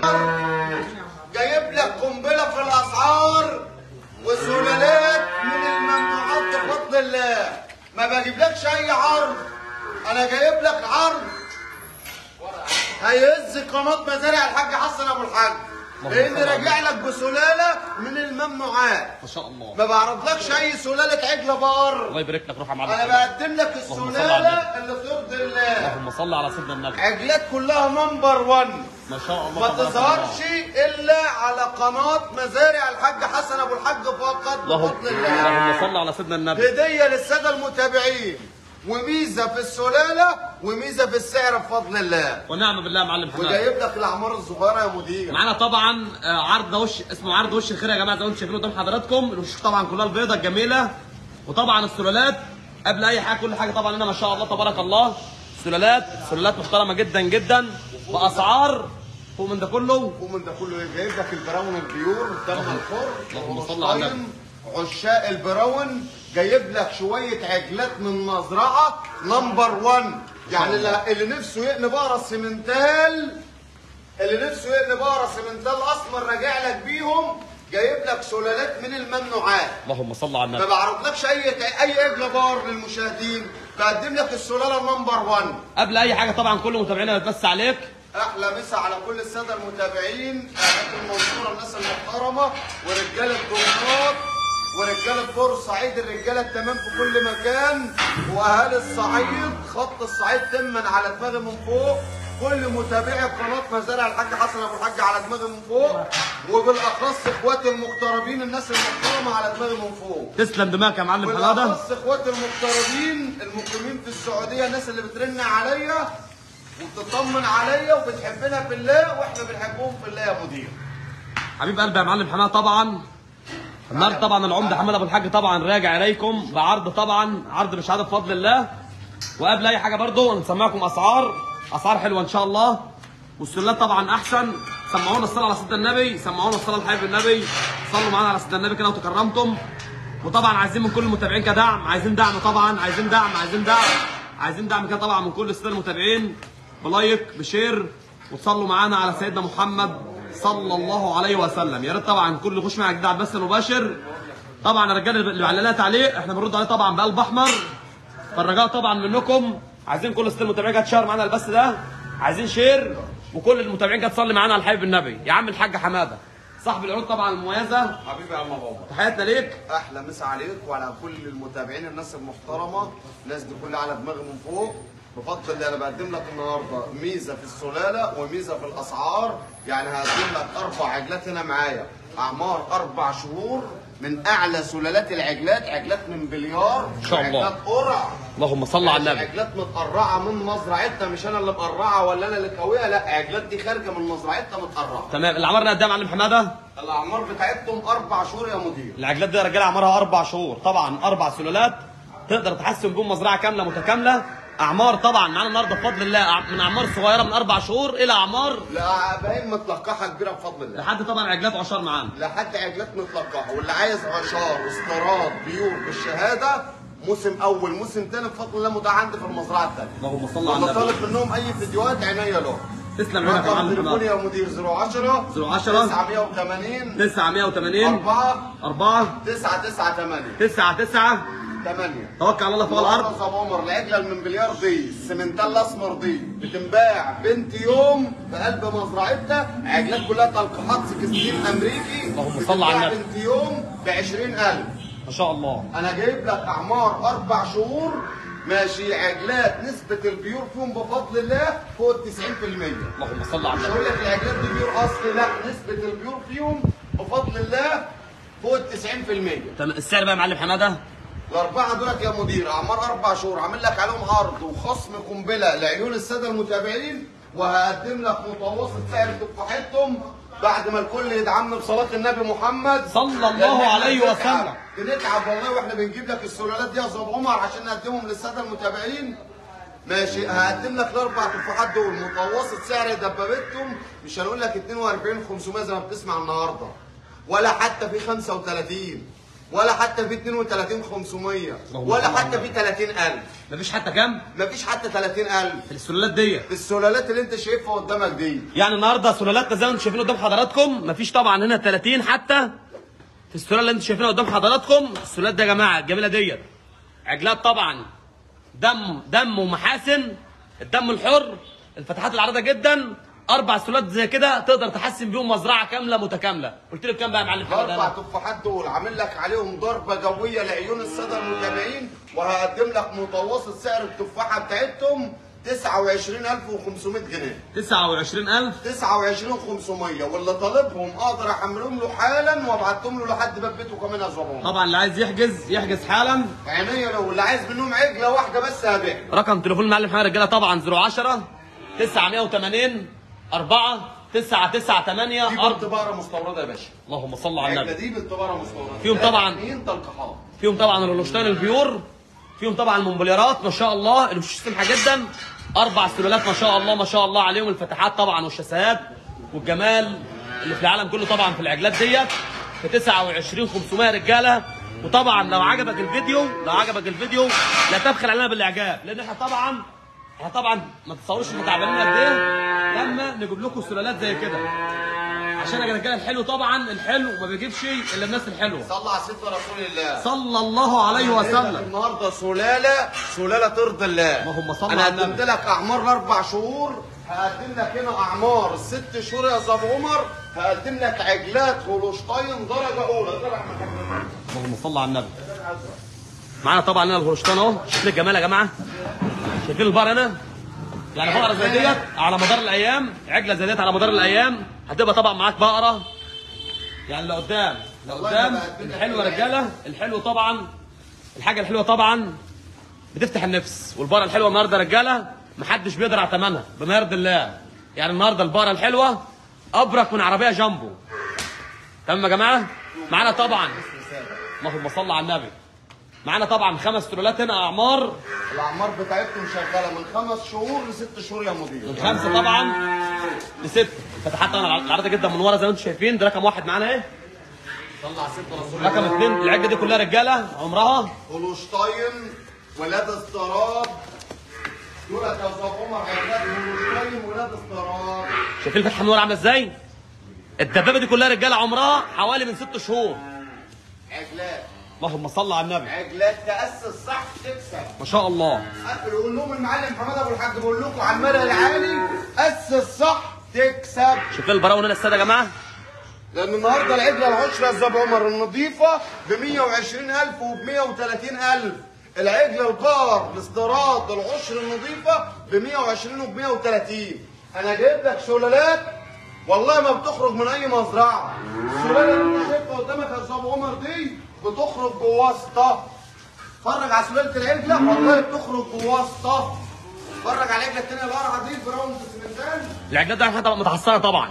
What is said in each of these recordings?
جايب لك قنبله في الاسعار وسلالات من الممنوعات بفضل الله ما بجيبلكش اي عرض انا جايب لك عرض هيهز قناه مزارع الحاج حسن ابو الحاج لان راجع لك بسلاله من الممنوعات ما شاء الله ما بعرضلكش اي سلاله عجله بقر الله يبارك لك روح يا معلم انا بقدم لك اللهم صل على السلاله اللي ترضي الله اللهم صل على سيدنا النبي عجلات كلها نمبر 1 ما شاء الله ما تبارك تظهرش الله. الا على قناه مزارع الحاج حسن ابو الحاج فقط اللهم بفضل الله اللهم صل على سيدنا النبي هديه للساده المتابعين وميزه في السلاله وميزه في السعر بفضل الله ونعم بالله يا معلم حماد وجايب لك الاعمار الصغيره يا مدير معانا طبعا آه، عرض وش اسمه عرض وش الخير يا جماعه زي ما انتم شايفين قدام حضراتكم الوشوش طبعا كلها البيضه الجميله وطبعا السلالات قبل اي حاجه كل حاجه طبعا هنا ما شاء الله تبارك الله سلالات سلالات محترمه جدا جدا باسعار فوق من ده كله ومن ده كله إيه؟ جايب لك البراون البيور قدام الحر اللهم صل على النبي. عشاق البراون جايب لك شويه عجلات من مزرعه نمبر 1 يعني اللي- اللي نفسه يقلب بقره سيمنتال اللي نفسه يقلب بقره سيمنتال اسمر راجع لك بيهم جايب لك سلالات من الممنوعات اللهم صل على ما النبي بعرضلكش اي اي عجله بار للمشاهدين بقدم لك السلاله نمبر 1 قبل اي حاجه طبعا كل متابعينا بتمسي عليك احلى مسا على كل الساده المتابعين اهل المنصوره الناس المحترمه ورجاله دمياط ورجاله بورسعيد الرجاله التمام في كل مكان واهالي الصعيد خط الصعيد تما على دماغي من فوق كل متابعي قناه مزارع الحاج حسن ابو الحاج على دماغي من فوق وبالاخص اخواتي المغتربين الناس المحترمه على دماغي من فوق تسلم دماغك يا معلم حماده بالاخص اخواتي المغتربين المقيمين في السعوديه الناس اللي بترن عليا وبتطمن عليا وبتحبنا في الله واحنا بنحبهم في الله يا مدير حبيب قلبي يا معلم حماده طبعا النهارده طبعا العمده حماد ابو الحاج طبعا راجع اليكم بعرض طبعا عرض بشهاده بفضل الله وقبل اي حاجه برضو هنسمعكم اسعار اسعار حلوه ان شاء الله والسلات طبعا احسن سمعونا الصلاه على سيدنا النبي سمعونا الصلاه لحبيب النبي صلوا معانا على سيدنا النبي كده وتكرمتم وطبعا عايزين من كل المتابعين كدعم عايزين دعم طبعا عايزين دعم عايزين دعم عايزين دعم كده طبعا من كل الساده المتابعين بلايك بشير وتصلوا معانا على سيدنا محمد صلى الله عليه وسلم يا ريت طبعا كل يخش معانا جديد على البث المباشر طبعا الرجاله اللي علق لنا تعليق احنا بنرد عليه طبعا بقلب احمر فالرجاء طبعا منكم عايزين كل الساده المتابعين كده تشير معانا البث ده عايزين شير وكل المتابعين كده تصلي معانا على الحبيب النبي يا عم الحاج حماده صاحب العروض طبعا المميزه حبيبي يا عم بابا تحياتنا ليك احلى مسا عليك وعلى كل المتابعين الناس المحترمه الناس دي كلها على دماغي من فوق بفضل اللي انا بقدم لك النهارده ميزه في السلاله وميزه في الاسعار يعني هقدم لك اربع عجلات هنا معايا اعمار اربع شهور من اعلى سلالات العجلات عجلات من بليار إن شاء الله. عجلات قرع اللهم صل على النبي عجلات متقرعه من مزرعتنا مش انا اللي مقرعه ولا انا اللي كاويها لا عجلات دي خارجه من مزرعتنا متقرعه تمام اللي عمرنا قد ايه يا معلم حماده الاعمار بتاعتهم اربع شهور يا مدير العجلات دي يا رجاله عمرها اربع شهور طبعا اربع سلالات تقدر تحسن بهم مزرعه كامله متكامله اعمار طبعا معانا النهارده بفضل الله أع- من اعمار صغيره من اربع شهور الى اعمار لا باين متلقحه كبيره بفضل الله لحد طبعا عجلات عشار معانا لحد عجلات متلقحه واللي عايز عشار استيراد بيور بالشهاده موسم اول موسم تاني بفضل الله متاح عندي في المزرعه الثانيه اللهم صل على والله النبي طالب منهم اي فيديوهات عينيا له تسلم عينك يا رقم معلم تليفوني حماده يا مدير 010 010 980 980 4 4 998 9 9 8 توكل على الله فوق الارض الارض ابو عمر العجله المنبليار دي السمنتال الاسمر دي بتنباع بنت يوم في قلب مزرعتها عجلات كلها تلقيحات 16 امريكي اللهم صل على بتنباع النبي. بنت يوم ب 20000 ما شاء الله انا جايب لك اعمار اربع شهور ماشي عجلات نسبة البيور فيهم بفضل الله فوق ال 90% اللهم صل على مش النبي هقول لك العجلات دي بيور اصلي لا نسبة البيور فيهم بفضل الله فوق ال 90% تمام السعر بقى يا معلم حماده الأربعة دولت يا مدير أعمار أربع شهور عامل لك عليهم عرض وخصم قنبلة لعيون السادة المتابعين وهقدم لك متوسط سعر تفاحتهم بعد ما الكل يدعمنا بصلاة النبي محمد صلى الله لأن إحنا عليه بنتعب- وسلم. بنتعب والله واحنا بنجيب لك السلالات دي يا أستاذ عمر عشان نقدمهم للسادة المتابعين ماشي هقدم لك الاربع تفاحات دول متوسط سعر دبابتهم مش هنقول لك 42 500 زي ما بتسمع النهارده ولا حتى في 35 ولا حتى في 32 500 اللهم ولا صل على حتى في النبي. 30000 مفيش حتى كام مفيش حتى 30000 في السلالات دي في السلالات اللي انت شايفها قدامك دي يعني النهارده سلالاتنا زي ما انتم شايفين قدام حضراتكم مفيش طبعا هنا 30 حتى في السلاله اللي انتم شايفينها قدام حضراتكم السلالات دي يا جماعه الجميله ديت عجلات طبعا دم دم ومحاسن الدم الحر الفتحات العريضه جدا اربع سلالات زي كده تقدر تحسن بيهم مزرعه كامله متكامله قلت لك كام بقى يا معلم محمد الاربع أنا؟ تفاحات دول عامل لك عليهم ضربه جويه لعيون الساده المتابعين وهقدم لك متوسط سعر التفاحه بتاعتهم 29500 جنيه 29000 29500 واللي طالبهم اقدر احملهم له حالا وابعتهم له لحد باب بيته كمان يا زبون طبعا اللي عايز يحجز يحجز حالا عينيا لو اللي عايز منهم عجله واحده بس هبيع رقم تليفون المعلم محمد رجاله طبعا 010 980 4 998 دي أربعة. بنت بقره مستورده يا باشا اللهم صل على العجله النبي دي بنت بقره مستورده فيهم طبعاً. اثنين تلقيحات فيهم طبعا الهولشتاين البيور فيهم طبعا المونبوليرات ما شاء الله الوشوش سمحه جدا اربع سلالات ما شاء الله ما شاء الله عليهم الفتحات طبعا والشاسات والجمال اللي في العالم كله طبعا في العجلات ديت في 29 500 رجاله وطبعا لو عجبك الفيديو لو عجبك الفيديو لا تبخل علينا بالاعجاب لان احنا طبعا احنا طبعا ما تتصوروش احنا تعبانين قد ايه لما نجيب لكم سلالات زي كده عشان يا رجاله الحلو طبعا الحلو ما بيجيبش الا الناس الحلوه صلى على سيدنا رسول الله صلى الله عليه وسلم النهارده سلاله سلاله ترضي الله اللهم صل انا على النبي. قدمت لك اعمار الاربع شهور هقدم لك هنا اعمار الست شهور يا ابو عمر هقدم لك عجلات هولشتاين درجه اولى درجه اللهم صل على النبي معانا طبعا هنا الهولشتاين اهو شايفين الجمال يا جماعه شايفين البقره هنا يعني بقره زي ديت على مدار الايام عجله زي ديت على مدار الايام هتبقى طبعا معاك بقره يعني لقدام لقدام الحلو يا رجاله الحلو طبعا الحاجه الحلوه طبعا بتفتح النفس والبقره الحلوه النهارده يا رجاله محدش بيقدر على ثمنها بما يرضي الله يعني النهارده البقره الحلوه ابرك من عربيه جامبو تمام يا جماعه معانا طبعا اللهم صل على النبي معانا طبعا خمس سلالات هنا اعمار الاعمار بتاعتهم شغاله من خمس شهور لست شهور يا مدير من خمسه طبعا لست فتحات طبعا العرضه جدا من ورا زي ما انتم شايفين ده رقم واحد معانا ايه صلى على سيدنا رسول الله رقم اثنين العجه دي كلها رجاله عمرها هولشتاين ولاد استراب دولت يا ابو عمر عجلات هولشتاين ولاد استراب شايفين الفتحه من ورا عامله ازاي الدبابه دي كلها رجاله عمرها حوالي من ست شهور عجلات اللهم صل على النبي عجلات تاسس صح تكسب ما شاء الله يقول لهم المعلم محمد ابو الحاج بقول لكم على المدى العالي اسس صح تكسب شايفين البراون هنا الساده يا جماعه لان النهارده العجله العشره يا ابو عمر النظيفه ب 120000 وب 130000 العجله البقر الاستيراد العشر النظيفه ب 120 وب 130 انا جايب لك سلالات والله ما بتخرج من اي مزرعه السلاله اللي انت شايفها قدامك يا ابو عمر دي بتخرج بواسطه اتفرج على سلاله العجله والله بتخرج بواسطه اتفرج على العجله الثانيه القرعه دي براون سمنتان العجلات دي طبعا متحصنه طبعا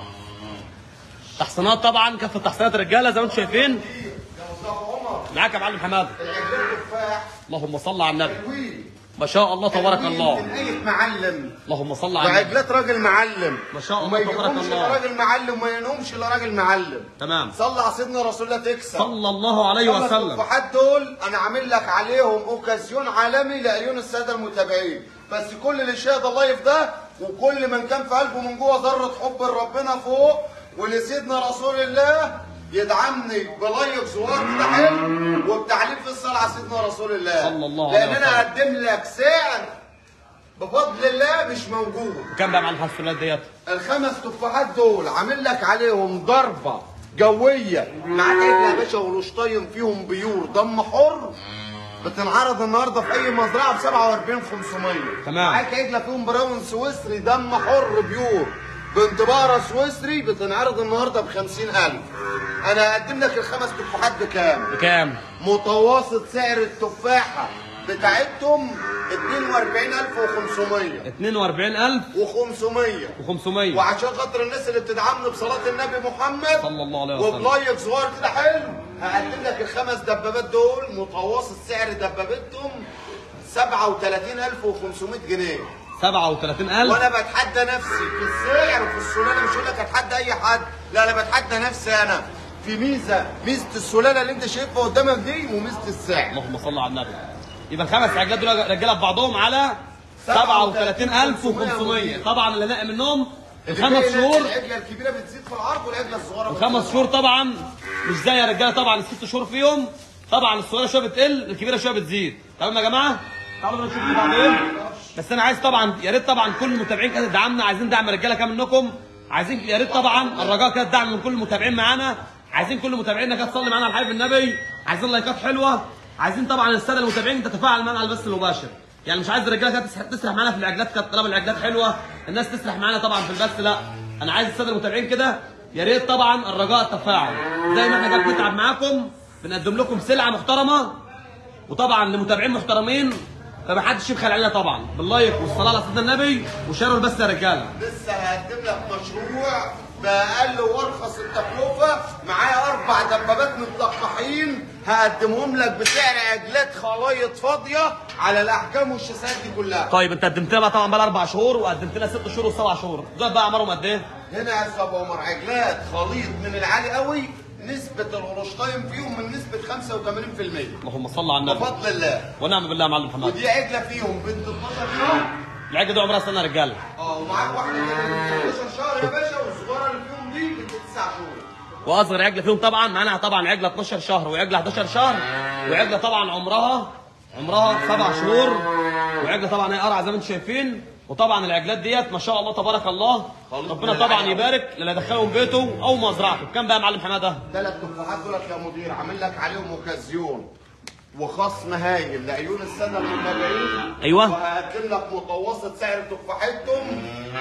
تحصينات طبعا كافه تحصينات الرجاله زي ما انتم شايفين يا ابو عمر معاك يا معلم حماد العجلات تفاح اللهم صل على النبي حلوين ما شاء الله تبارك حلوين الله من اي معلم اللهم صل على النبي وعجلات راجل معلم ما شاء الله وما تبارك يجيبهمش الله. الا راجل معلم وما ينهمش الا راجل معلم تمام صلى على سيدنا رسول الله تكسب صلى الله عليه خمس وسلم تفاحات دول انا عامل لك عليهم اوكازيون عالمي لعيون الساده المتابعين بس كل اللي شاهد اللايف ده وكل من كان في قلبه من جوه ذره حب لربنا فوق ولسيدنا رسول الله يدعمني بلايك زوار كده حلو وبتعليق في الصلاه على سيدنا رسول الله صلى الله عليه لان انا وسلم. هقدم لك سعر بفضل الله مش موجود كم بقى معلم السلالات ديت الخمس تفاحات دول عامل لك عليهم ضربه جويه معاك عجله يا باشا ولوشطين فيهم بيور دم حر بتنعرض النهارده في اي مزرعه ب 47500 تمام. معاك عجله فيهم براون سويسري دم حر بيور بنت بقره سويسري بتنعرض النهارده ب 50000 انا هقدم لك الخمس تفاحات بكام؟ بكام متوسط سعر التفاحه بتاعتهم 42500 42500 و500 و500 وعشان خاطر الناس اللي بتدعمني بصلاه النبي محمد صلى الله عليه وسلم وبلايك صغير كده حلو هقدم لك الخمس دبابات دول متوسط سعر دبابتهم 37500 جنيه 37000 وانا بتحدى نفسي في السعر وفي السلاله مش هقول لك اتحدى اي حد لا انا بتحدى نفسي انا في ميزه ميزه السلاله اللي انت شايفها قدامك دي وميزه السعر اللهم صل على النبي يبقى الخمس عجلات دول رجاله في بعضهم على 37500 طبعا اللي نقي منهم الخمس شهور العجله الكبيره بتزيد في العرض والعجله الصغيره الخمس شهور طبعا مش زي يا رجاله طبعا الست شهور فيهم طبعا الصغيره شويه بتقل الكبيره شويه بتزيد تمام يا جماعه تعالوا نشوف اللي بعدين بس انا عايز طبعا يا ريت طبعا كل المتابعين كده تدعمنا عايزين دعم رجاله كام منكم عايزين يا ريت طبعا الرجاء كده دعم من كل المتابعين معانا عايزين كل متابعينا كده تصلي معانا على الحبيب النبي عايزين لايكات حلوه عايزين طبعا الساده المتابعين تتفاعل معانا على البث المباشر يعني مش عايز الرجاله كده تسرح, تسرح معانا في العجلات كده طالما العجلات حلوه الناس تسرح معانا طبعا في البث لا انا عايز الساده المتابعين كده يا ريت طبعا الرجاء التفاعل زي ما احنا كده بنتعب معاكم بنقدم لكم سلعه محترمه وطبعا لمتابعين محترمين فمحدش يبخل علينا طبعا باللايك والصلاه على سيدنا النبي وشاروا البث يا رجاله لسه هقدم لك مشروع باقل وارخص التكلفه معايا اربع دبابات متلقحين هقدمهم لك بسعر عجلات خلايط فاضيه على الاحجام والشاسات دي كلها طيب انت قدمت لنا بقى طبعا بقى اربع شهور وقدمت لنا ست شهور وسبع شهور دول بقى اعمارهم قد ايه؟ هنا يا استاذ ابو عمر عجلات خليط من العالي قوي نسبه الهولشتاين فيهم من نسبه 85% اللهم صل على النبي بفضل الله ونعم بالله يا معلم محمد ودي عجله فيهم بنت 12 يوم العجله دي عمرها سنه يا رجاله اه ومعاك واحده كده بنت 12 شهر يا باشا والصغيره اللي فيهم دي بنت 9 شهور واصغر عجله فيهم طبعا معانا طبعا عجله 12 شهر وعجله 11 شهر وعجله طبعا عمرها عمرها سبع شهور وعجله طبعا هي قرعه زي ما انتم شايفين وطبعا العجلات ديت ما شاء الله تبارك الله ربنا طبعا يبارك للي يدخلهم بيته او مزرعته كام بقى يا معلم حماده؟ ثلاث تفاحات دولت يا مدير عامل لك عليهم اوكازيون وخصم هايل لعيون السنه المتابعين أيوة. وهقدم لك متوسط سعر تفاحتهم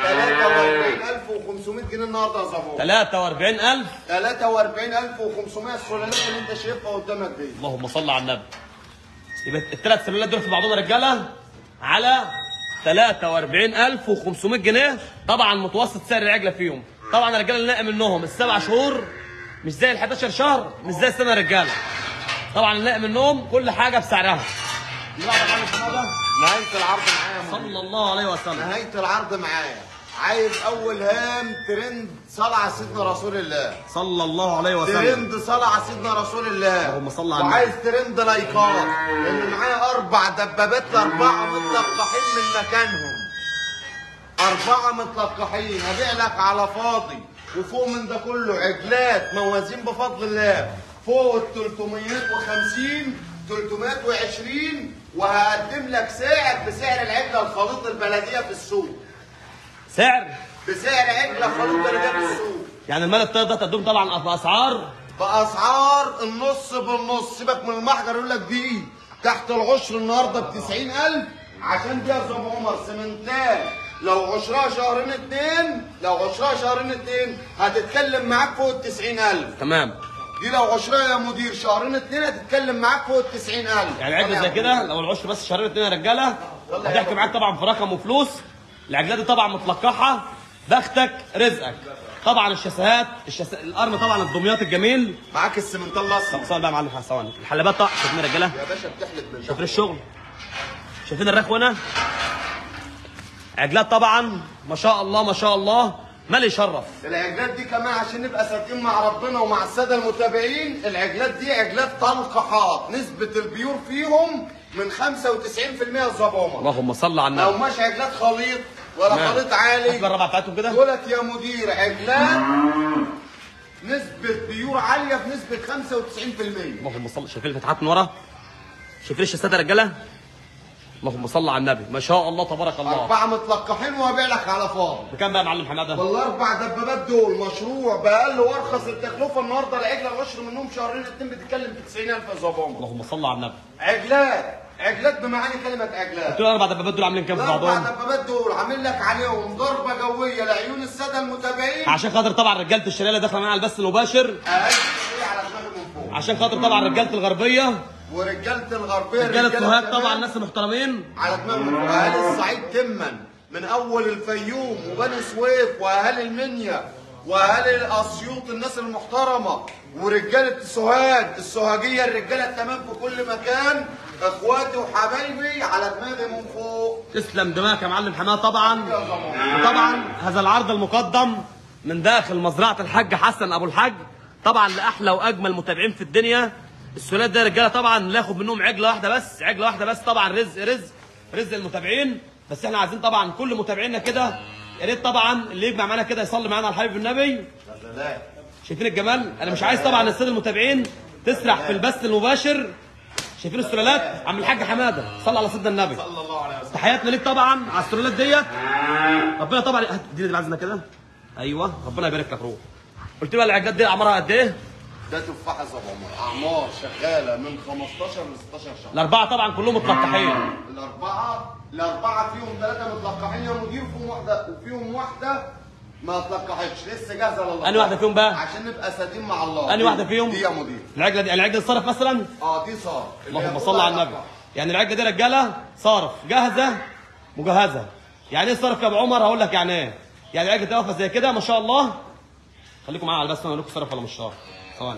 43500 جنيه النهارده يا زبون 43000 43500 السلالات اللي انت شايفها قدامك دي اللهم صل على النبي يبقى الثلاث سلولات دول في بعضهم يا رجاله على 43500 جنيه طبعا متوسط سعر العجله فيهم طبعا الرجاله اللي ناقي منهم السبع شهور مش زي ال 11 شهر مش زي السنه يا رجاله طبعا اللي ناقي منهم كل حاجه بسعرها اللي بعد معلم حماده نهايه العرض معايا يا مدير صلى الله عليه وسلم نهايه العرض معايا عايز اول هام ترند صلاه على سيدنا رسول الله صلى الله عليه وسلم ترند صلاه على سيدنا رسول الله اللهم صل على النبي. وعايز ترند لايكات لان معايا اربع دبابات لاربعه متلقحين من مكانهم اربعه متلقحين هبيع لك على فاضي وفوق من ده كله عجلات موازين بفضل الله فوق ال 350 320 وهقدم لك سعر بسعر العجله الخليط البلديه في السوق سعر بسعر عجله خليط بلديه في السوق يعني المال الطيب ده تقدم طبعا باسعار باسعار النص بالنص سيبك من المحجر يقول لك دي تحت العشر النهارده ب 90000 عشان دي يا ابو عمر سمنتال لو عشرها شهرين اتنين لو عشرها شهرين اتنين هتتكلم معاك فوق ال 90000 تمام دي لو عشرها يا مدير شهرين اتنين هتتكلم معاك فوق ال 90000 يعني عجله زي كده لو العشر بس شهرين اتنين يا رجاله هتحكي معاك طبعا في رقم وفلوس العجلات دي طبعا متلقحه بختك رزقك طبعا الشاسهات الشاس... الارم طبعا الدمياط الجميل معاك السمنتال الاصفر طب صور بقى يا معلم ثواني الحلبات طبعا شايفين يا رجاله يا باشا بتحلف بالله شايفين الشغل شايفين الرخونه عجلات طبعا ما شاء الله ما شاء الله مال يشرف العجلات دي كمان عشان نبقى صادقين مع ربنا ومع الساده المتابعين العجلات دي عجلات تلقحات نسبه البيور فيهم من 95% يا زبامه اللهم صل على لو النبي مش عجلات خليط ولا تمام. خليط هات عالي الرابعه بتاعتهم كده دولت يا مدير عجلات نسبه بيور عاليه بنسبه 95% اللهم صل شايفين الفتحات من ورا شايفين الشاسات يا رجاله اللهم صل على النبي ما شاء الله تبارك الله اربعه متلقحين وهبيع لك على فاضي بكام بقى يا معلم حماده والاربع دبابات دول مشروع باقل وارخص التكلفه النهارده العجله العشر منهم شهرين اتنين بتتكلم في 90000 يا زبامه اللهم صل على النبي عجلات عجلات بمعاني كلمه عجلات دول الاربع دبابات دول عاملين كام في الاربع بعضهم دبابات دول عامل لك عليهم ضربه جويه لعيون الساده المتابعين عشان خاطر طبعا رجاله الشريعه اللي داخله معانا على البث المباشر اقل شيء على دماغي من فوق عشان خاطر طبعا رجاله الغربيه ورجاله الغربيه رجاله الرجالة سوهاج الشباب طبعا ناس محترمين على دماغي من فوق اهالي الصعيد تما من اول الفيوم وبني سويف واهالي المنيا واهالي الاسيوط الناس المحترمه ورجاله سوهاج السوهاجيه الرجاله التمام في كل مكان اخواتي وحبايبي على دماغي من فوق تسلم دماغك يا معلم حماه طبعا وطبعا هذا العرض المقدم من داخل مزرعه الحاج حسن ابو الحاج طبعا لاحلى واجمل متابعين في الدنيا السولات ده يا رجاله طبعا ناخد منهم عجله واحده بس عجله واحده بس طبعا رزق رزق رزق المتابعين بس احنا عايزين طبعا كل متابعينا كده يا ريت طبعا اللي يجمع معانا كده يصلي معانا على الحبيب النبي غزلات شايفين الجمال انا مش عايز طبعا الساده المتابعين تسرح في البث المباشر شايفين السلالات عم الحاج حماده صلى على سيدنا النبي صلى الله عليه وسلم تحياتنا ليك طبعا على السلالات ديت ربنا طبعا هات اديني دي العزمه كده ايوه ربنا يبارك لك روح قلت بقى العجلات دي اعمارها قد ايه؟ ده تفاحه ابو عمر اعمار شغاله من 15 ل 16 شهر الاربعه طبعا كلهم متلقحين الاربعه الاربعه فيهم ثلاثه متلقحين يا مدير وفيهم واحده وفيهم واحده ما اتلقحتش لسه جاهزه لله أنهي واحدة فيهم بقى؟ عشان نبقى سادين مع الله أنهي واحدة فيهم؟ دي يا مدير العجله دي العجله دي صرف مثلا اه دي صار اللي اللهم هي صل على كلها النبي أربعة. يعني العجله دي رجاله صارف جاهزه مجهزه يعني ايه صرف يا ابو عمر هقول لك يعني ايه يعني العجله دي واقفه زي كده ما شاء الله خليكم معايا على بس انا اقول لكم صرف ولا مش صرف ثواني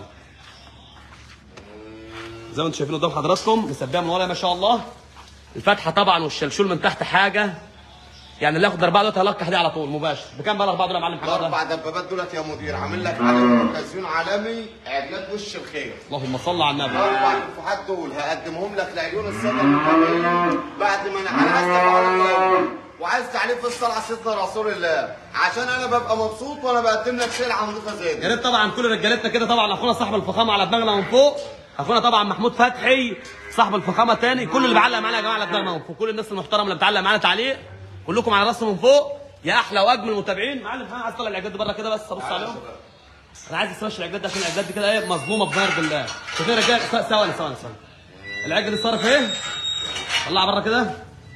زي ما انتم شايفين قدام حضراتكم مسبيه من ورا ما شاء الله الفتحه طبعا والشلشول من تحت حاجه يعني اللي ياخد اربعه دول هيلقح دي على طول مباشر بكام بقى الاربعه دول يا معلم حماده الاربع دبابات دولت يا مدير عامل لك عليهم اوكازيون عالمي عجلات وش الخير اللهم صل على النبي الاربع تفاحات دول هقدمهم لك لعيون الساده المتابعين بعد ما انا انا عايز تعليق وعايز تعليق في الصلاه على سيدنا رسول الله عشان انا ببقى مبسوط وانا بقدم لك سلعه نظيفه زي يا دي ريت طبعا كل رجالتنا كده طبعا اخونا صاحب الفخامه على دماغنا من فوق اخونا طبعا محمود فتحي صاحب الفخامه تاني كل اللي بيعلق معانا يا جماعه على دماغنا من فوق كل الناس المحترمه اللي بتعلق معانا تعليق كلكم على راسنا من فوق يا احلى واجمل متابعين معلم انا عايز اطلع العجلات دي بره كده بس ابص عليهم انا عايز اسمش العجلات دي عشان العجلات دي كده ايه مظلومه بنار بالله شوفوا يا رجاله ثواني ثواني ثواني العجله دي صرف ايه طلعها بره كده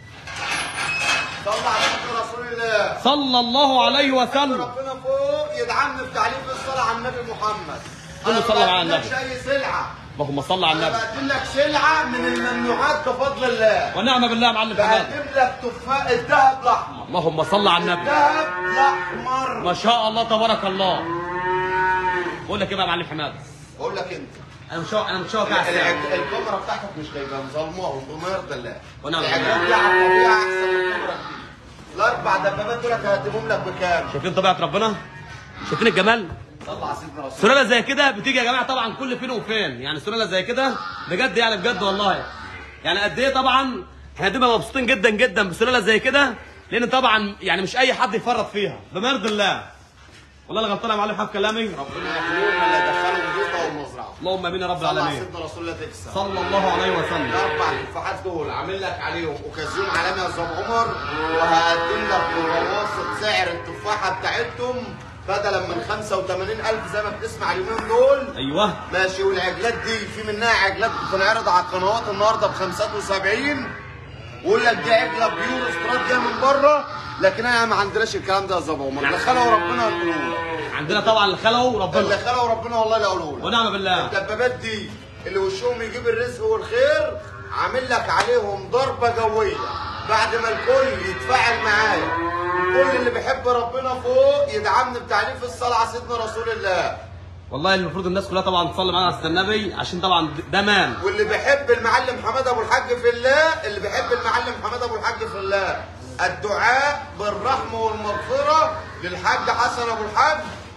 صلى على سيدنا رسول الله صلى الله عليه وسلم ربنا فوق يدعمني في تعليق الصلاه على النبي محمد كله أنا صلى على ما بقدملكش النبي. اي سلعه اللهم صل على انا النبي بقدم لك سلعه من الممنوعات بفضل الله ونعم بالله يا معلم حماد بقدم لك تفاح الذهب الاحمر اللهم صل على النبي الذهب الاحمر ما شاء الله تبارك الله بقول لك ايه بقى يا معلم حماد بقول لك انت انا مش انا مش على الساعه العج- الكاميرا بتاعتك مش جايبه مظلماهم بما يرضي الله ونعم العجلات دي على الطبيعه احسن من الكاميرا كتير الاربع دبابات دول هقدمهم لك بكام؟ شايفين طبيعه ربنا شايفين الجمال صلى على سيدنا رسول سلاله زي كده بتيجي يا جماعه طبعا كل فين وفين يعني سلاله زي كده بجد يعني بجد والله يعني قد ايه طبعا احنا هنبقى مبسوطين جدا جدا بسلاله زي كده لان طبعا يعني مش اي حد يفرط فيها بما يرضي الله والله انا غلطان يا معلم حاف كلامي ربنا يحميهم ولا يدخلهم بيوتها والمزرعه اللهم امين يا رب صلى على العالمين سيدنا رسول الله تكسب صلى الله عليه وسلم الاربع تفاحات دول عامل لك عليهم اوكازيون عالمي يا استاذ عمر وهقدم لك بمتوسط سعر التفاحه بتاعتهم بدلا من 85000 زي ما بتسمع اليومين دول ايوه ماشي والعجلات دي في منها عجلات بتنعرض على القنوات النهارده ب 75 ويقول لك دي عجله بيور استراد جايه من بره لكن احنا ما عندناش الكلام ده يا زبا عمر اللي خلقه ربنا يقوله لك عندنا طبعا اللي خلقه اللي ربنا خلقه ربنا والله اللي يقوله لك ونعم بالله الدبابات دي اللي وشهم يجيب الرزق والخير عامل لك عليهم ضربه جويه بعد ما الكل يتفاعل معايا كل اللي بيحب ربنا فوق يدعمني بتعريف الصلاه على سيدنا رسول الله والله المفروض الناس كلها طبعا تصلي معانا على سيدنا النبي عشان طبعا ده مان واللي بيحب المعلم حماد ابو الحاج في الله اللي بيحب المعلم حماد ابو الحاج في الله الدعاء بالرحمه والمغفره للحاج حسن ابو الحاج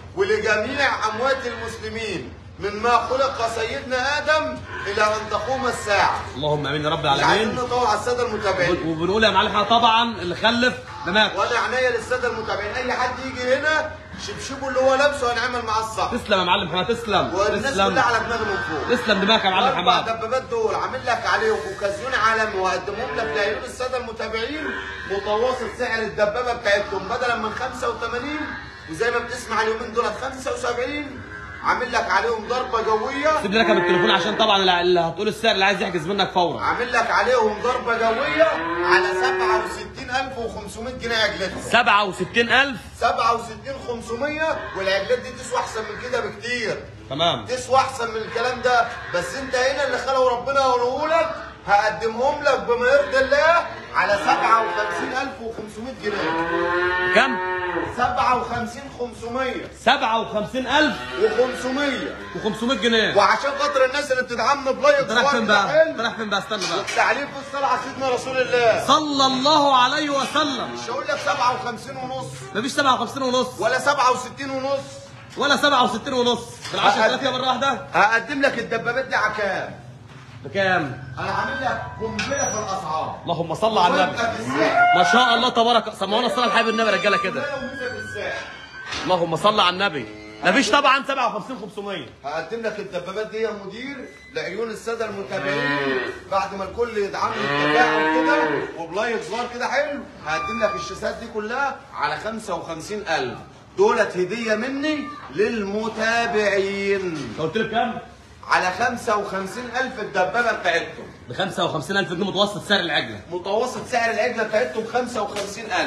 ولجميع اموات المسلمين مما خلق سيدنا ادم الى ان تقوم الساعه اللهم امين يا رب مش عايزين العالمين نطول على الساده المتابعين وبنقول يا معلم احنا طبعا اللي خلف ده مات وانا عناية للساده المتابعين اي حد يجي هنا شبشبه اللي هو لابسه هنعمل معاه الصح تسلم يا معلم حماد تسلم والناس تسلم كلها على دماغي من فوق تسلم دماغك يا معلم الاربع حماد دبابات دول عامل لك عليهم اوكازيون عالمي وهقدمهم لك لعيون الساده المتابعين متوسط سعر الدبابه بتاعتهم بدلا من 85 وزي ما بتسمع اليومين دول 75 عامل لك عليهم ضربه جويه سيب لي رقم التليفون عشان طبعا اللي- اللي هتقول السعر اللي عايز يحجز منك فورا عامل لك عليهم ضربه جويه على 67500 جنيه عجلتهم 67000 67500 والعجلات دي تسوى احسن من كده بكتير تمام تسوى احسن من الكلام ده بس انت هنا اللي خلقه ربنا يقوله لك هقدمهم لك بما يرضي الله على 57500 جنيه كم 57500 57500 و500 و500 جنيه وعشان خاطر الناس اللي بتدعمنا بلايك انت رايح فين بقى انت رايح فين بقى استنى بقى والتعليق في الصلاه على سيدنا رسول الله صلى الله عليه وسلم مش هقول لك 57 ونص مفيش 57 ونص ولا 67 ونص ولا 67 ونص في العشرة ثلاثة مرة واحدة هقدم لك الدبابات دي على كام؟ بكام؟ انا عامل لك قنبله في الاسعار اللهم صل على النبي وفجأة في السعر ما شاء الله تبارك سمعونا الصلاة الحبيب النبي يا رجالة كده قنبلة وميزة في السعر اللهم صل على النبي مفيش طبعا 57 500 هقدم لك الدبابات دي يا مدير لعيون الساده المتابعين بعد ما الكل يدعم التفاعل كده وبلايك صغار كده حلو هقدم لك الشاشات دي كلها على 55000 دولت هديه مني للمتابعين انت قلت لي بكام؟ على 55000 الدبابه بتاعتهم ب 55000 جنيه متوسط سعر العجلة متوسط سعر العجله بتاعتهم 55000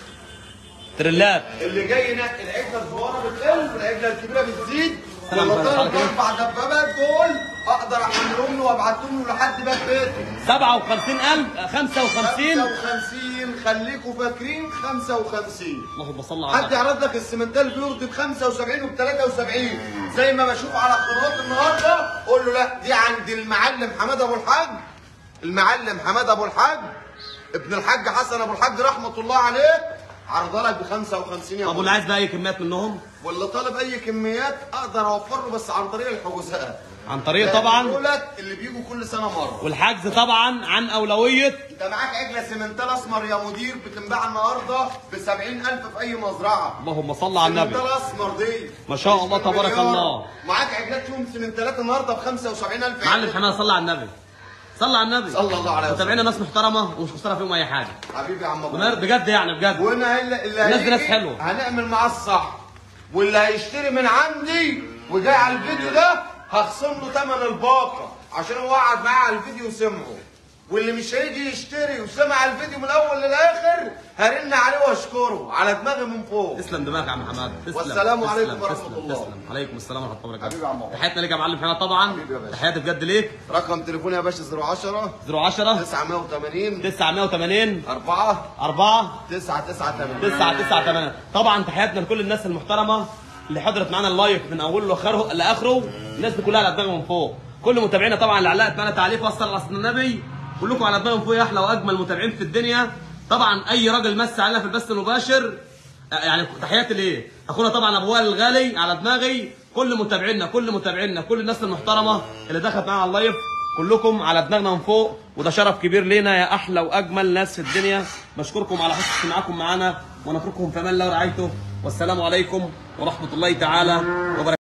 تريلات اللي جاي نقل العجله الصغيره بتقل والعجله الكبيره بتزيد سلام واللي عليكم. طالب اربع دبابات دول اقدر احملهم له وابعتهم له لحد باب بيته 57000 55 55 خليكم فاكرين 55 اللهم صل على حد النبي يعرض لك السمنتال بيرضي ب 75 وب 73 زي ما بشوف على قنوات النهارده قول له لا دي عند المعلم حماد ابو الحاج المعلم حماد ابو الحاج ابن الحاج حسن ابو الحاج رحمه الله عليه عرضها لك ب 55 يا طب واللي عايز بقى اي كميات منهم واللي طالب اي كميات اقدر اوفر له بس عن طريق الحجوزات عن طريق طبعا دولت اللي بيجوا كل سنه مره والحجز طبعا عن اولويه انت معاك عجله سمنتال اسمر يا مدير بتنباع النهارده ب 70000 في اي مزرعه اللهم صل على النبي سمنتال اسمر دي ما شاء الله مش تبارك بالمليار. الله. معاك عجلات فيهم سمنتالات النهارده ب 75000 معلم حماد صلى على النبي صلى على النبي صلى الله عليه وسلم. متابعينا ناس محترمه ومش خساره فيهم اي حاجه حبيبي يا عم ابو بجد يعني بجد وهنا اللي اللي الناس دي ناس هيجي حلوة. هنعمل معاه الصح واللي هيشتري من عندي وجاي على الفيديو ده هخصم له ثمن الباقه عشان هو قعد معايا على الفيديو وسمعه واللي مش هيجي يشتري وسمع الفيديو من الاول للاخر هرن عليه واشكره على دماغي من فوق تسلم دماغك يا عم حماد تسلم والسلام تسلم، عليكم ورحمة تسلم، الله. تسلم عليكم السلام ورحمه الله حبيبي يا عم وبركاته عمر. تحياتنا ليك يا معلم حماد طبعا حبيبي يا باشا. تحياتي بجد ليك رقم تليفوني يا باشا 010 010 980 980 4 4 998 998 طبعا تحياتنا لكل الناس المحترمه اللي حضرت معانا اللايف من اوله لاخره لاخره الناس دي كلها على دماغهم من فوق كل متابعينا طبعا اللي علقت معانا تعليق وصل على سيدنا النبي كلكم على دماغهم فوق يا احلى واجمل متابعين في الدنيا طبعا اي راجل مس علينا في البث المباشر آه، يعني تحياتي ليه اخونا طبعا ابو وائل الغالي على دماغي كل متابعينا كل متابعينا كل الناس المحترمه اللي دخلت معانا على اللايف كلكم على دماغنا من فوق وده شرف كبير لينا يا احلى واجمل ناس في الدنيا بشكركم على حسن استماعكم معانا ونترككم في امان الله ورعايته والسلام عليكم ورحمه الله تعالى وبركاته